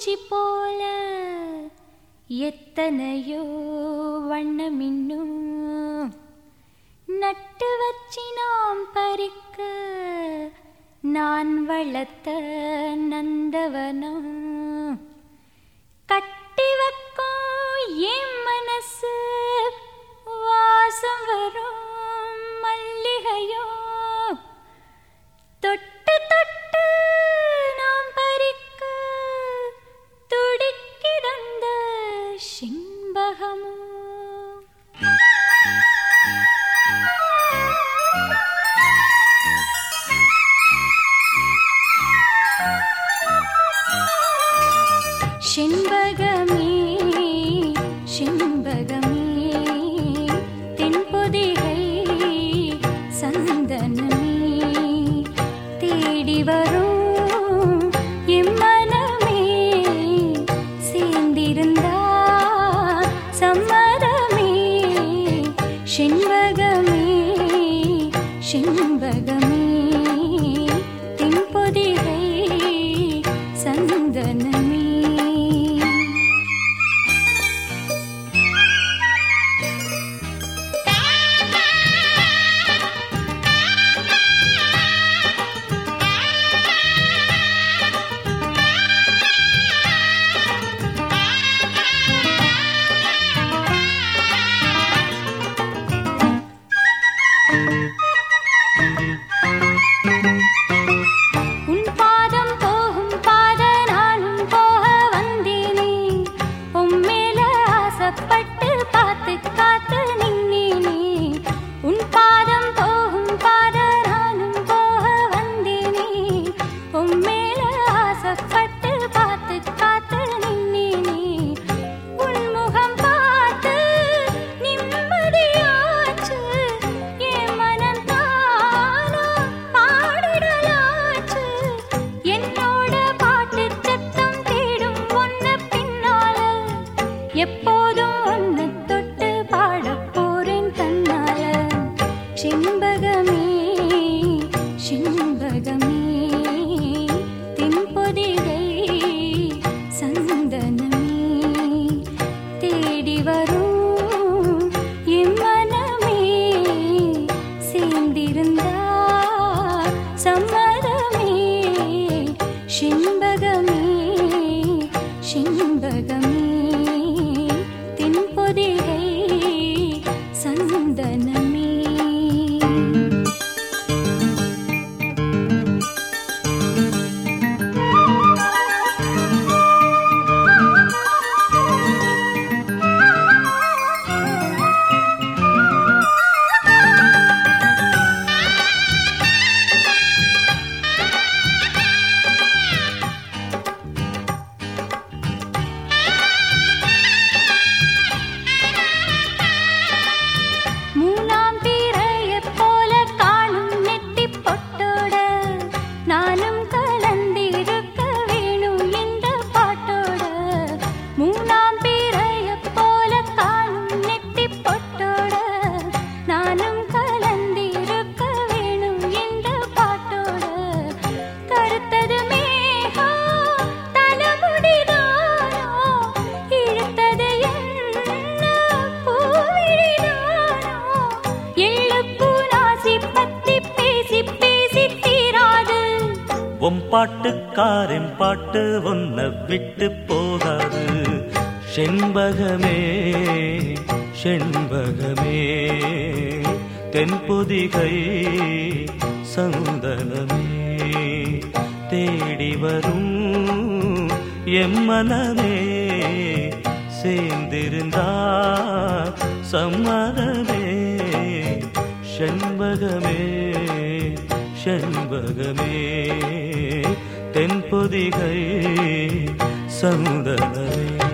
பூச்சி போல எத்தனையோ வண்ணமின்னும் நட்டு வச்சி நாம் பறிக்க நான் வளர்த்த நந்தவனம் கட்டி வைக்கும் என் மனசு வாசம் வரும் மல்லிகையோ தொட்டு தொட்டு நாம் பறிக்க துடிக்கிறந்த சிம்பகமோ செண்பகமே செண்பகமே தென்பொதிகை சந்தனமே தேடி வரும் எம்மனமே சேர்ந்திருந்தா சம்மதமே செண்பகமே செண்பகமே தென்பொதிகை சந்தனமே உன் பாதம் போகும் பாத நானும் போக வந்தேனே உம்மேல ஆசைப்பட்டு பார்த்து காத்து நின்னேனே உன் பாதம் போகும் பாத நானும் போக வந்தேனே உம்மேல ஆசைப்பட்டு பார்த்து காத்து நின்னேனே உன் முகம் பார்த்து நிம்மதியாச்சு என் மனம் தானா பாடிடலாச்சு என்னோட பாட்டு சத்தம் தேடும் ஒன்ன பின்னால எப்போதும் ஒன்ன தொட்டு பாடப் போறேன் தன்னால செண்பகமே செண்பகமே தென்பொதிகை சந்தனமே தேடி வரும் என் மனமே சேர்ந்திருந்தா சம்மதமே செண்பகமே செண்பகமே தென்பொதிகை சந்தனமே மூணாம் பிறையைப் போல காணும் நெத்திப் பொட்டோட நானும் கலந்திருக்க வேணும் இந்த பாட்டோட மூணாம் பிறையைப் போல காணும் நெத்திப் பொட்டோட நானும் கலந்திருக்க வேணும் இந்த பாட்டோட கருத்தது மேகம் தலைமுடிதானோ இழுத்தது என்ன பூவிழிதானோ எள்ளுப்பூ நாசி பத்தி பேசி பேசி தீராது உன் பாட்டுக்காரன் பாட்டு உன்னை விட்டு போகாது செண்பகமே செண்பகமே தென்பொதிகை சந்தனமே தேடி வரும் எம்மனமே சேர்ந்திருந்தா சம்மதமே செண்பகமே செண்பகமே தென்பொதிகை சந்தனமே